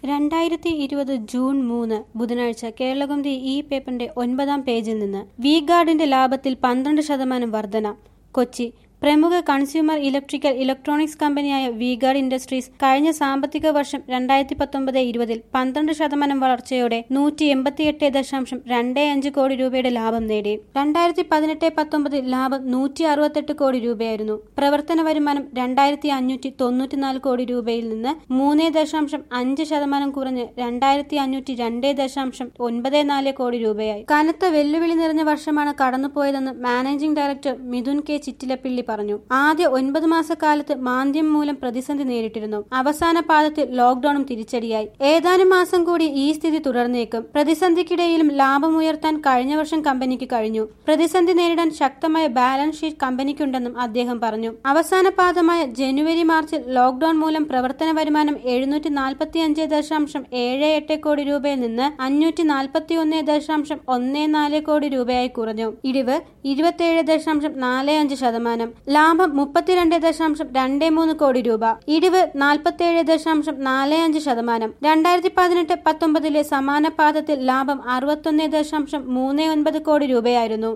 രണ്ടായിരത്തി ഇരുപത് ജൂൺ മൂന്ന് ബുധനാഴ്ച കേരളകൗമുദി ഈ പേപ്പറിന്റെ ഒൻപതാം പേജിൽ നിന്ന് വി ഗാർഡിന്റെ ലാഭത്തിൽ പന്ത്രണ്ട് ശതമാനം വർധന കൊച്ചി പ്രമുഖ കൺസ്യൂമർ ഇലക്ട്രിക്കൽ ഇലക്ട്രോണിക്സ് കമ്പനിയായ വിഗാർഡ് ഇൻഡസ്ട്രീസ് കഴിഞ്ഞ സാമ്പത്തിക വർഷം രണ്ടായിരത്തി പത്തൊമ്പത് ഇരുപതിൽ പന്ത്രണ്ട് ശതമാനം വളർച്ചയോടെ നൂറ്റി എൺപത്തിയെട്ട് ദശാംശം രണ്ട് അഞ്ച് കോടി രൂപയുടെ ലാഭം നേടി രണ്ടായിരത്തി പതിനെട്ട് പത്തൊമ്പതിൽ ലാഭം നൂറ്റി അറുപത്തെട്ട് കോടി രൂപയായിരുന്നു പ്രവർത്തന വരുമാനം രണ്ടായിരത്തി അഞ്ഞൂറ്റി തൊണ്ണൂറ്റിനാല് കോടി രൂപയിൽ നിന്ന് മൂന്ന് ദശാംശം അഞ്ച് ശതമാനം കുറഞ്ഞ് രണ്ടായിരത്തി അഞ്ഞൂറ്റി രണ്ട് ദശാംശം ഒൻപത് നാല് കോടി രൂപയായി കനത്ത വെല്ലുവിളി നിറഞ്ഞ വർഷമാണ് കടന്നുപോയതെന്ന് managing director Mithun K Chittilappilly പറഞ്ഞു ആദ്യ ഒൻപത് മാസക്കാലത്ത് മാന്ദ്യം മൂലം പ്രതിസന്ധി നേരിട്ടിരുന്നു അവസാന പാദത്തിൽ ലോക്ഡൌണും തിരിച്ചടിയായി ഏതാനും മാസം കൂടി ഈ സ്ഥിതി തുടർന്നേക്കും പ്രതിസന്ധിക്കിടയിലും ലാഭമുയർത്താൻ കഴിഞ്ഞ വർഷം കമ്പനിക്ക് കഴിഞ്ഞു പ്രതിസന്ധി നേരിടാൻ ശക്തമായ ബാലൻസ് ഷീറ്റ് കമ്പനിക്കുണ്ടെന്നും അദ്ദേഹം പറഞ്ഞു അവസാന പാദമായ ജനുവരി മാർച്ചിൽ ലോക്ഡൌൺ മൂലം പ്രവർത്തന വരുമാനം എഴുന്നൂറ്റി നാൽപ്പത്തി അഞ്ച് ദശാംശം ഏഴ് എട്ട് കോടി രൂപയിൽ നിന്ന് അഞ്ഞൂറ്റി നാൽപ്പത്തി ഒന്ന് ദശാംശം ഒന്ന് നാല് കോടി രൂപയായി കുറഞ്ഞു ഇടിവ് ഇരുപത്തിയേഴ് ദശാംശം നാല് അഞ്ച് ശതമാനം ലാഭം മുപ്പത്തിരണ്ട് ദശാംശം രണ്ട് മൂന്ന് കോടി രൂപ ഇടിവ് നാൽപ്പത്തിയേഴ് ദശാംശം നാല് അഞ്ച് ശതമാനം രണ്ടായിരത്തി പതിനെട്ട് പത്തൊമ്പതിലെ സമാന പാദത്തിൽ ലാഭം അറുപത്തൊന്ന് ദശാംശം മൂന്ന് ഒൻപത് കോടി രൂപയായിരുന്നു